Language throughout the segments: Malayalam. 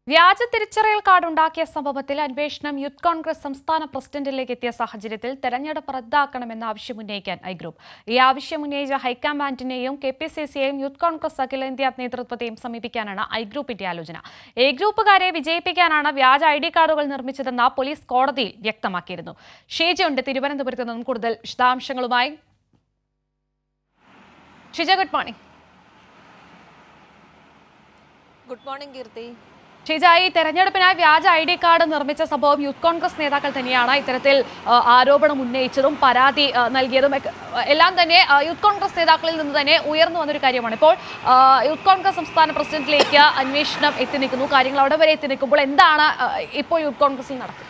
വ്യാജ തിരിച്ചറിയൽ കാർഡ് ഉണ്ടാക്കിയ സംഭവത്തിൽ അന്വേഷണം യൂത്ത് കോൺഗ്രസ് സംസ്ഥാന പ്രസിഡന്റിലേക്ക് എത്തിയ സാഹചര്യത്തിൽ തെരഞ്ഞെടുപ്പ് റദ്ദാക്കണമെന്ന ആവശ്യം ഉന്നയിക്കാൻ ഐ ഗ്രൂപ്പ് ഈ ആവശ്യം ഉന്നയിച്ച ഹൈക്കമാൻഡിനെയും കെ പി സി സിയെയും യൂത്ത് കോൺഗ്രസ് അഖിലേന്ത്യാ നേതൃത്വത്തെയും സമീപിക്കാനാണ് ഐ ഗ്രൂപ്പിന്റെ ആലോചന എ ഗ്രൂപ്പുകാരെ വിജയിപ്പിക്കാനാണ് വ്യാജ ഐ ഡി കാർഡുകൾ നിർമ്മിച്ചതെന്ന് പോലീസ് കോടതിയിൽ വ്യക്തമാക്കിയിരുന്നു ഷീജയുണ്ട് തിരുവനന്തപുരത്ത് നിന്നും കൂടുതൽ വിശദാംശങ്ങളുമായി Shija good morning good morning Keerthi Sheeja ഈ തെരഞ്ഞെടുപ്പിനായി വ്യാജ ഐ ഡി കാർഡ് നിർമ്മിച്ച സംഭവം യൂത്ത് കോൺഗ്രസ് നേതാക്കൾ തന്നെയാണ് ഇത്തരത്തിൽ ആ, ആരോപണം ഉന്നയിച്ചതും പരാതി ആ, നൽകിയതും ഒക്കെ, ആ, എല്ലാം തന്നെ ആ, യൂത്ത് കോൺഗ്രസ് നേതാക്കളിൽ നിന്ന് തന്നെ ഉയർന്നു വന്നൊരു കാര്യമാണ് ഇപ്പോൾ ആ, യൂത്ത് കോൺഗ്രസ് സംസ്ഥാന പ്രസിഡന്റിലേക്ക് അന്വേഷണം എത്തി നിൽക്കുന്നു കാര്യങ്ങൾ അവിടെ വരെ എത്തി നിൽക്കുമ്പോൾ എന്താണ് ആ, ഇപ്പോൾ യൂത്ത് കോൺഗ്രസിൽ നടക്കുന്നത്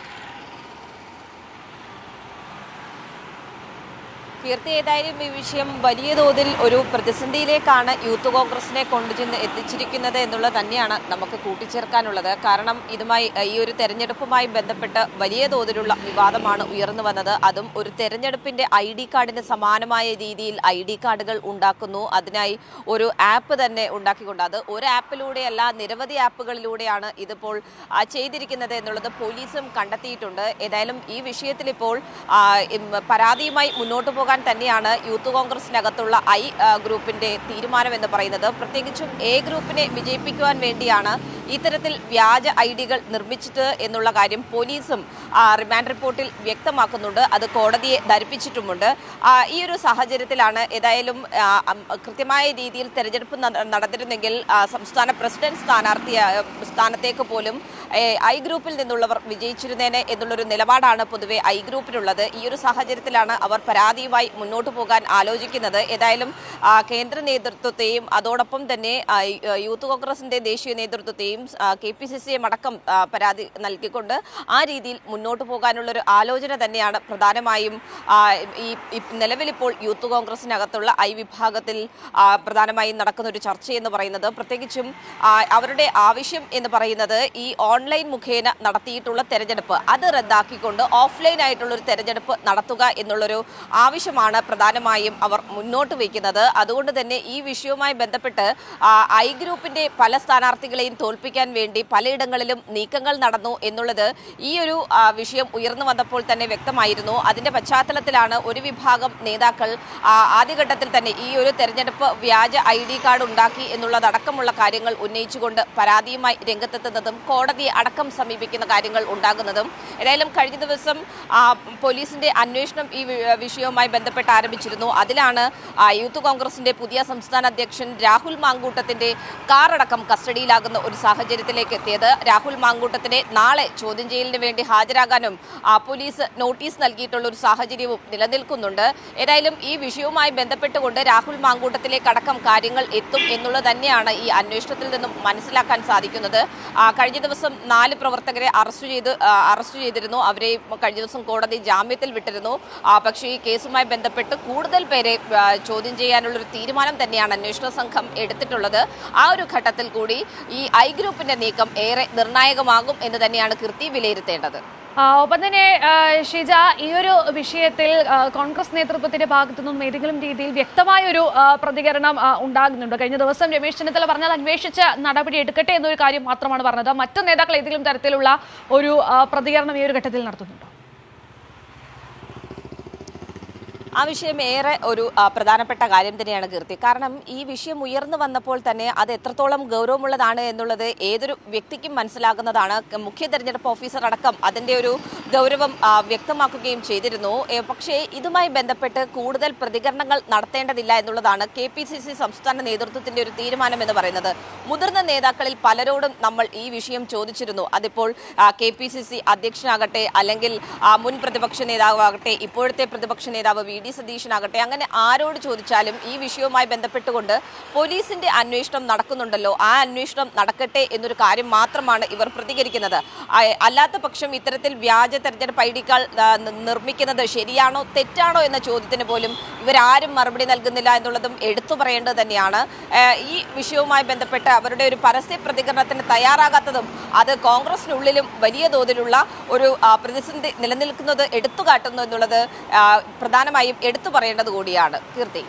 കീർത്തി ഏതായാലും ഈ വിഷയം വലിയ തോതിൽ ഒരു പ്രതിസന്ധിയിലേക്കാണ് യൂത്ത് കോൺഗ്രസിനെ കൊണ്ടുചെന്ന് എത്തിച്ചിരിക്കുന്നത് എന്നുള്ളത് തന്നെയാണ് നമുക്ക് കൂട്ടിച്ചേർക്കാനുള്ളത് കാരണം ഇതുമായി ഏഹ്, ഈ ഒരു തെരഞ്ഞെടുപ്പുമായി ബന്ധപ്പെട്ട് വലിയ തോതിലുള്ള വിവാദമാണ് ഉയർന്നു വന്നത് അതും ഒരു തെരഞ്ഞെടുപ്പിന്റെ ഐ ഡി കാർഡിന് സമാനമായ രീതിയിൽ ഐ ഡി കാർഡുകൾ ഉണ്ടാക്കുന്നു അതിനായി ഒരു ആപ്പ് തന്നെ ഉണ്ടാക്കിക്കൊണ്ട് അത് ഒരു ആപ്പിലൂടെയല്ല നിരവധി ആപ്പുകളിലൂടെയാണ് ഇതിപ്പോൾ ആ, ചെയ്തിരിക്കുന്നത് എന്നുള്ളത് പോലീസും കണ്ടെത്തിയിട്ടുണ്ട് ഏതായാലും ഈ വിഷയത്തിൽ ഇപ്പോൾ ആ, ഇം, പരാതിയുമായി മുന്നോട്ട് പോകാൻ തന്നെയാണ് യൂത്ത് കോൺഗ്രസിനകത്തുള്ള ഐ ആ, ഗ്രൂപ്പിന്റെ തീരുമാനം എന്ന് പറയുന്നത് പ്രത്യേകിച്ചും എ ഗ്രൂപ്പിനെ വിജയിപ്പിക്കുവാൻ വേണ്ടിയാണ് ഇത്തരത്തിൽ വ്യാജ ഐ ഡികൾ നിർമ്മിച്ചത് എന്നുള്ള കാര്യം പോലീസും ആ, റിമാൻഡ് റിപ്പോർട്ടിൽ വ്യക്തമാക്കുന്നുണ്ട് അത് കോടതിയെ ധരിപ്പിച്ചിട്ടുമുണ്ട് ആ, ഈ ഒരു സാഹചര്യത്തിലാണ് ഏതായാലും ആ, അം, കൃത്യമായ രീതിയിൽ തെരഞ്ഞെടുപ്പ് നട- നടന്നിരുന്നെങ്കിൽ ആ, സംസ്ഥാന പ്രസിഡന്റ് സ്ഥാനാർത്ഥി ആ, സ്ഥാനത്തേക്ക് പോലും ഏ, ഐ ഗ്രൂപ്പിൽ നിന്നുള്ളവർ വിജയിച്ചിരുന്നേനെ എന്നുള്ളൊരു നിലപാടാണ് പൊതുവെ ഐ ഗ്രൂപ്പിനുള്ളത് ഈ ഒരു സാഹചര്യത്തിലാണ് അവർ പരാതിയുമായി മുന്നോട്ട് പോകാൻ ആലോചിക്കുന്നത് ഏതായാലും ആ, കേന്ദ്ര നേതൃത്വത്തെയും അതോടൊപ്പം തന്നെ ആ, യു- യൂത്ത് കോൺഗ്രസിന്റെ ദേശീയ നേതൃത്വത്തെയും കെ പി സി സിയും അടക്കം ആ, പരാതി നൽകിക്കൊണ്ട് ആ രീതിയിൽ മുന്നോട്ട് പോകാനുള്ളൊരു ആലോചന തന്നെയാണ് പ്രധാനമായും ആ, ഈ ഈ നിലവിലിപ്പോൾ യൂത്ത് കോൺഗ്രസിനകത്തുള്ള ഐ വിഭാഗത്തിൽ ആ, പ്രധാനമായും നടക്കുന്ന ഒരു ചർച്ച എന്ന് പറയുന്നത് പ്രത്യേകിച്ചും ആ, അവരുടെ ആവശ്യം എന്ന് പറയുന്നത് ഈ ഓൺലൈൻ മുഖേന നടത്തിയിട്ടുള്ള തെരഞ്ഞെടുപ്പ് അത് റദ്ദാക്കിക്കൊണ്ട് ഓഫ്ലൈൻ ആയിട്ടുള്ള ഒരു തെരഞ്ഞെടുപ്പ് നടത്തുക എന്നുള്ളൊരു ആവശ്യമാണ് പ്രധാനമായും അവർ മുന്നോട്ട് വയ്ക്കുന്നത് അതുകൊണ്ട് തന്നെ ഈ വിഷയവുമായി ബന്ധപ്പെട്ട് ആ, ഐ ഗ്രൂപ്പിന്റെ പല സ്ഥാനാർത്ഥികളെയും തോൽപ്പിക്കാൻ വേണ്ടി പലയിടങ്ങളിലും നീക്കങ്ങൾ നടന്നു എന്നുള്ളത് ഈ ഒരു ആ, വിഷയം ഉയർന്നു വന്നപ്പോൾ തന്നെ വ്യക്തമായിരുന്നു അതിന്റെ പശ്ചാത്തലത്തിലാണ് ഒരു വിഭാഗം നേതാക്കൾ ആ, ആദ്യഘട്ടത്തിൽ തന്നെ ഈ ഒരു തെരഞ്ഞെടുപ്പ് വ്യാജ ഐ ഡി കാർഡ് ഉണ്ടാക്കി എന്നുള്ളതടക്കമുള്ള കാര്യങ്ങൾ ഉന്നയിച്ചുകൊണ്ട് പരാതിയുമായി രംഗത്തെത്തുന്നതും കോടതിയെ അടക്കം സമീപിക്കുന്ന കാര്യങ്ങൾ ഉണ്ടാകുന്നതും ഏതായാലും കഴിഞ്ഞ ദിവസം ആ, പോലീസിന്റെ അന്വേഷണം ഈ വി- വിഷയവുമായി ബന്ധപ്പെട്ട് ആരംഭിച്ചിരുന്നു അതിലാണ് ആ, യൂത്ത് കോൺഗ്രസിന്റെ പുതിയ സംസ്ഥാന അധ്യക്ഷൻ രാഹുൽ മാങ്കൂട്ടത്തിന്റെ കാറടക്കം കസ്റ്റഡിയിലാകുന്ന ഒരു സാഹചര്യത്തിലേക്ക് എത്തിയത് രാഹുൽ മാങ്കൂട്ടത്തിനെ നാളെ ചോദ്യം ചെയ്യലിന് വേണ്ടി ഹാജരാകാനും ആ, പോലീസ് നോട്ടീസ് നൽകിയിട്ടുള്ള ഒരു സാഹചര്യവും നിലനിൽക്കുന്നുണ്ട് ഏതായാലും ഈ വിഷയവുമായി ബന്ധപ്പെട്ടുകൊണ്ട് രാഹുൽ മാങ്കൂട്ടത്തിലേക്ക് അടക്കം കാര്യങ്ങൾ എത്തും എന്നുള്ളത് തന്നെയാണ് ഈ അന്വേഷണത്തിൽ നിന്നും മനസ്സിലാക്കാൻ സാധിക്കുന്നത് ആ, കഴിഞ്ഞ ദിവസം നാല് പ്രവർത്തകരെ അറസ്റ്റ് ചെയ്ത് ആ, അറസ്റ്റ് ചെയ്തിരുന്നു അവരെ കഴിഞ്ഞ ദിവസം കോടതി ജാമ്യത്തിൽ വിട്ടിരുന്നു ആ, പക്ഷേ ഈ കേസുമായി ബന്ധപ്പെട്ട് കൂടുതൽ പേരെ ആ, ചോദ്യം ചെയ്യാനുള്ള ഒരു തീരുമാനം തന്നെയാണ് അന്വേഷണ സംഘം എടുത്തിട്ടുള്ളത് ആ ഒരു ഘട്ടത്തിൽ കൂടി ഈ ഐ ഗ്രൂപ്പിന്റെ നീക്കം ഏറെ നിർണായകമാകും എന്ന് തന്നെയാണ് കൃതി വിലയിരുത്തേണ്ടത് ആ, ഒപ്പം തന്നെ ആ, ഷിജ ഈ ഒരു വിഷയത്തിൽ ആ, കോൺഗ്രസ് നേതൃത്വത്തിന്റെ ഭാഗത്തു നിന്നും ഏതെങ്കിലും രീതിയിൽ വ്യക്തമായ ഒരു ആ, പ്രതികരണം ആ, ഉണ്ടാകുന്നുണ്ട് കഴിഞ്ഞ ദിവസം രമേശ് ചെന്നിത്തല പറഞ്ഞാൽ അന്വേഷിച്ച് നടപടി എടുക്കട്ടെ എന്നൊരു കാര്യം മാത്രമാണ് പറഞ്ഞത് മറ്റു നേതാക്കൾ ഏതെങ്കിലും തരത്തിലുള്ള ഒരു ആ, പ്രതികരണം ഈ ഒരു ഘട്ടത്തിൽ നടത്തുന്നുണ്ടോ ആ വിഷയം ഏറെ ഒരു ആ, പ്രധാനപ്പെട്ട കാര്യം തന്നെയാണ് കീർത്തി കാരണം ഈ വിഷയം ഉയർന്നു വന്നപ്പോൾ തന്നെ അത് എത്രത്തോളം ഗൗരവമുള്ളതാണ് എന്നുള്ളത് ഏതൊരു വ്യക്തിക്കും മനസ്സിലാകുന്നതാണ് ക- മുഖ്യ തെരഞ്ഞെടുപ്പ് ഓഫീസർ അടക്കം അതിന്റെ ഒരു ഗൗരവം ആ, വ്യക്തമാക്കുകയും ചെയ്തിരുന്നു ഏ, പക്ഷേ ഇതുമായി ബന്ധപ്പെട്ട് കൂടുതൽ പ്രതികരണങ്ങൾ നടത്തേണ്ടതില്ല എന്നുള്ളതാണ് കെ പി സി സി സംസ്ഥാന നേതൃത്വത്തിന്റെ ഒരു തീരുമാനം എന്ന് പറയുന്നത് മുതിർന്ന നേതാക്കളിൽ പലരോടും നമ്മൾ ഈ വിഷയം ചോദിച്ചിരുന്നു അതിപ്പോൾ കെ പി സി സി അധ്യക്ഷനാകട്ടെ അല്ലെങ്കിൽ ആ, മുൻ പ്രതിപക്ഷ നേതാവാകട്ടെ ഇപ്പോഴത്തെ പ്രതിപക്ഷ നേതാവ് വി ഡി സതീശനാകട്ടെ അങ്ങനെ ആരോട് ചോദിച്ചാലും ഈ വിഷയവുമായി ബന്ധപ്പെട്ടുകൊണ്ട് പോലീസിന്റെ അന്വേഷണം നടക്കുന്നുണ്ടല്ലോ ആ അന്വേഷണം നടക്കട്ടെ എന്നൊരു കാര്യം മാത്രമാണ് ഇവർ പ്രതികരിക്കുന്നത് ആ, അല്ലാത്ത പക്ഷം ഇത്തരത്തിൽ വ്യാജ തെരഞ്ഞെടുപ്പ് ഐ ഡി കാർഡ് നിർമ്മിക്കുന്നത് ശരിയാണോ തെറ്റാണോ എന്ന ചോദ്യത്തിന് പോലും ഇവരാരും മറുപടി നൽകുന്നില്ല എന്നുള്ളതും എടുത്തു പറയേണ്ടത് തന്നെയാണ് ആ, ഈ വിഷയവുമായി ബന്ധപ്പെട്ട് അവരുടെ ഒരു പരസ്യ പ്രതികരണത്തിന് തയ്യാറാകാത്തതും അത് കോൺഗ്രസിനുള്ളിലും വലിയ തോതിലുള്ള ഒരു ആ, പ്രതിസന്ധി നിലനിൽക്കുന്നത് എടുത്തു കാട്ടുന്നു എന്നുള്ളത് ആ, പ്രധാനമായും എടുത്തു പറയേണ്ടത് കൂടിയാണ് കീർത്തി